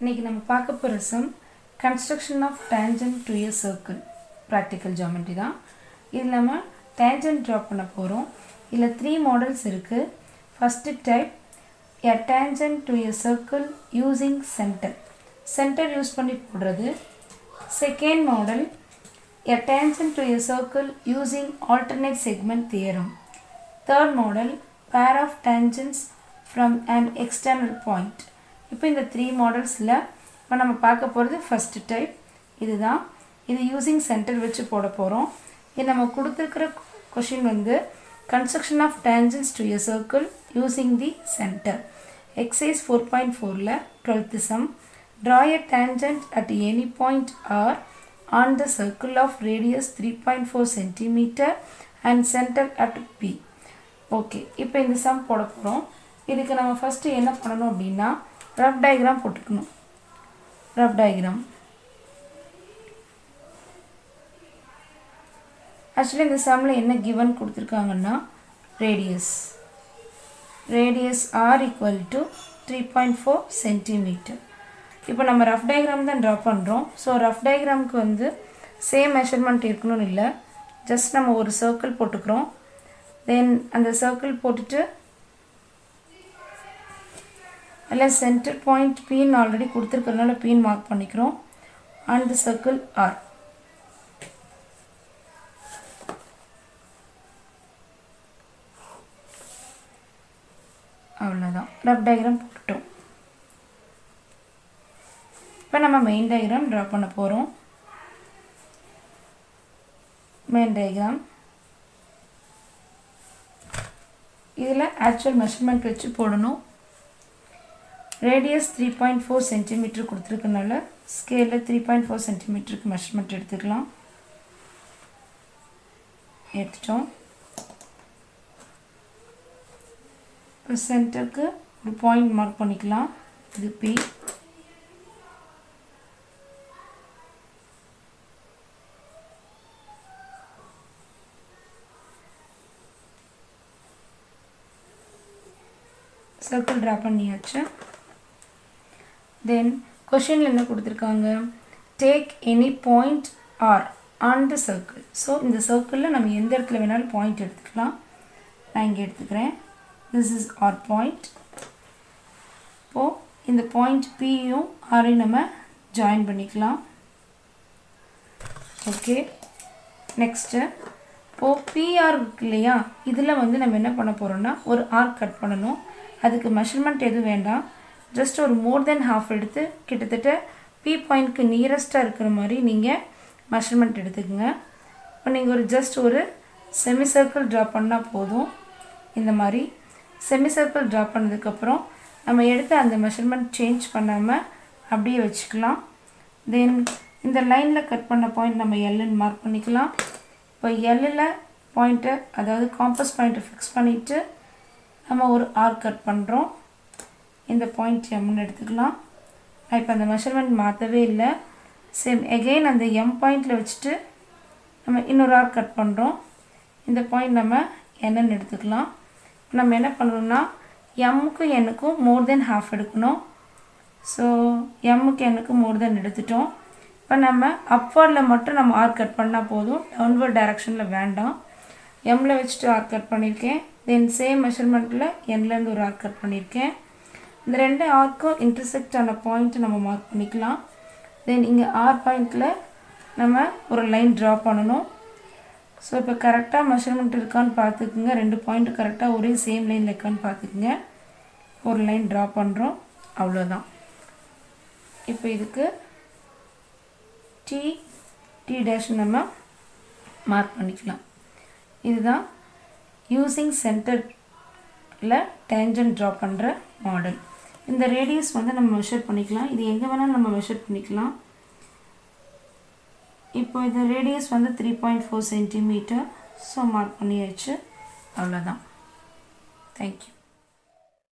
இன்னைக்கு நம்ம பார்க்க போகிற sum construction of tangent to a circle practical geometry தான் இதில் நம்ம டேஞ்சன்ட் ட்ரா பண்ண போகிறோம் இதில் த்ரீ மாடல்ஸ் இருக்குது first type a tangent to a circle using centre centre use பண்ணி போடுறது second model a tangent to a circle using alternate segment theorem third model pair of tangents from an external point இப்போ இந்த three மாடல்ஸில் இப்போ நம்ம பார்க்க போகிறது first type இதுதான் இது யூஸிங் சென்டர் வச்சு போட போகிறோம் இது நம்ம கொடுத்துருக்கிற கொஷின் வந்து construction of tangents to a circle using the centre exercise four point ஃபோரில் twelfth sum draw a tangent at any point r on the circle of radius 3.4 cm and center at P. Okay இப்போ இந்த some போட போகிறோம் இதுக்கு நம்ம first என்ன பண்ணணும் அப்படின்னா ரஃப் டயக்ராம் போட்டுக்கணும் ரஃப் டயக்ராம் ஆக்சுவலி இந்த சம்மில் என்ன கிவன் கொடுத்துருக்காங்கன்னா radius radius R equal to three point four centimetre இப்போ நம்ம ரஃப் டயக்ராம் தான் ட்ரா பண்ணுறோம் ஸோ ரஃப் டயக்ராமுக்கு வந்து சேம் மெஷர்மெண்ட் இருக்கணும்னு இல்லை ஜஸ்ட் நம்ம ஒரு சர்க்கிள் போட்டுக்கிறோம் தென் அந்த சர்க்கிள் போட்டுட்டு அதில் சென்டர் பாயிண்ட் பீன் ஆல்ரெடி கொடுத்துருக்கறனால பீன் மார்க் பண்ணிக்கிறோம் அண்ட் சர்க்கிள் ஆர் அவ்வளோதான் ரஃப் டயக்ராம் போட்டுட்டோம் இப்போ நம்ம மெயின் டயக்ராம் ட்ரா பண்ண போகிறோம் மெயின் டயக்ராம் இதில் ஆக்சுவல் மெஷர்மெண்ட் வச்சு போடணும் radius three point four centimetre கொடுத்துருக்கனால ஸ்கேலில் த்ரீ பாயிண்ட் ஃபோர் சென்டிமீட்டருக்கு மெஷர்மெண்ட் எடுத்துக்கலாம் எடுத்துட்டோம் இப்போ சென்டருக்கு ஒரு பாயிண்ட் மார்க் பண்ணிக்கலாம் இது பி சர்க்கிள் ட்ரா பண்ணியாச்சு தென் கொஷினில் என்ன கொடுத்துருக்காங்க take any point R on the circle so இந்த சர்க்கிளில் நம்ம எந்த இடத்துல வேணாலும் பாயிண்ட் எடுத்துக்கலாம் நான் இங்கே எடுத்துக்கிறேன் திஸ் இஸ் ஆர் பாயிண்ட் இப்போது இந்த பாயிண்ட் பியும் ஆரையும் நம்ம ஜாயின் பண்ணிக்கலாம் ஓகே நெக்ஸ்ட்டு இப்போது பிஆர் இருக்கு இல்லையா இதில் வந்து நம்ம என்ன பண்ண போகிறோம்னா ஒரு ஆர்க் கட் பண்ணணும் அதுக்கு மெஷர்மெண்ட் எதுவும் வேண்டாம் ஜஸ்ட் ஒரு மோர் தென் ஹாஃப் எடுத்து கிட்டத்தட்ட பி பாயிண்ட்க்கு நியரஸ்ட்டாக இருக்கிற மாதிரி நீங்கள் மெஷர்மெண்ட் எடுத்துக்கோங்க இப்போ நீங்கள் ஒரு ஜஸ்ட் ஒரு செமி சர்க்கிள் ட்ரா பண்ணால் போதும் இந்த மாதிரி செமி சர்க்கிள் ட்ரா பண்ணதுக்கப்புறம் நம்ம எடுத்து அந்த மெஷர்மெண்ட் சேஞ்ச் பண்ணாமல் அப்படியே வச்சுக்கலாம் தென் இந்த லைனில் கட் பண்ண பாயிண்ட் நம்ம எல்லுன்னு மார்க் பண்ணிக்கலாம் இப்போ எல்லில் பாயிண்ட்டை அதாவது காம்பஸ் பாயிண்ட்டை ஃபிக்ஸ் பண்ணிவிட்டு நம்ம ஒரு ஆர் கட் பண்ணுறோம் இந்த பாயிண்ட் எம்னு எடுத்துக்கலாம் நான் இப்போ அந்த மெஷர்மெண்ட் மாற்றவே இல்லை சேம் எகெயின் அந்த எம் பாயிண்டில் வச்சுட்டு நம்ம இன்னொரு ஆர் கட் பண்ணுறோம் இந்த பாயிண்ட் நம்ம என்னன்னு எடுத்துக்கலாம் நம்ம என்ன பண்ணுறோம்னா எம்முக்கும் என்னுக்கும் மோர் தென் ஹாஃப் எடுக்கணும் ஸோ எம்முக்கு என்னுக்கும் மோர் தென் எடுத்துட்டோம் இப்போ நம்ம அப்வர்டில் மட்டும் நம்ம ஆர் கட் பண்ணால் போதும் டவுன்வர்ட் டைரக்ஷனில் வேண்டாம் எம்மில் வச்சுட்டு ஆர் கட் பண்ணியிருக்கேன் தென் சேம் மெஷர்மெண்ட்டில் என்லேருந்து ஒரு ஆர்க் கட் பண்ணியிருக்கேன் இந்த ரெண்டு ஆர்க்கும் இன்டர்செக்ட் ஆன பாயிண்ட் நம்ம மார்க் பண்ணிக்கலாம் தென் இங்கே ஆர் பாயிண்டில் நம்ம ஒரு லைன் ட்ரா பண்ணணும் ஸோ இப்போ கரெக்டாக மெஷர்மெண்ட் இருக்கான்னு பார்த்துக்குங்க ரெண்டு பாயிண்ட் கரெக்டாக ஒரே சேம் லைனில் இருக்கான்னு பார்த்துக்குங்க ஒரு லைன் ட்ரா பண்ணுறோம் அவ்வளோதான் இப்போ இதுக்கு டி டி டேஷ் நம்ம மார்க் பண்ணிக்கலாம் இதுதான் யூஸிங் சென்டரில் டேஞ்சன்ட் ட்ரா பண்ணுற மாடல் இந்த ரேடியஸ் வந்து நம்ம மெஷர் பண்ணிக்கலாம் இது எங்கே வேணாலும் நம்ம மெஷர் பண்ணிக்கலாம் இப்போ இந்த ரேடியஸ் வந்து three point four centimetre so mark பண்ணியாச்சு அவ்வளோதான் தேங்க்யூ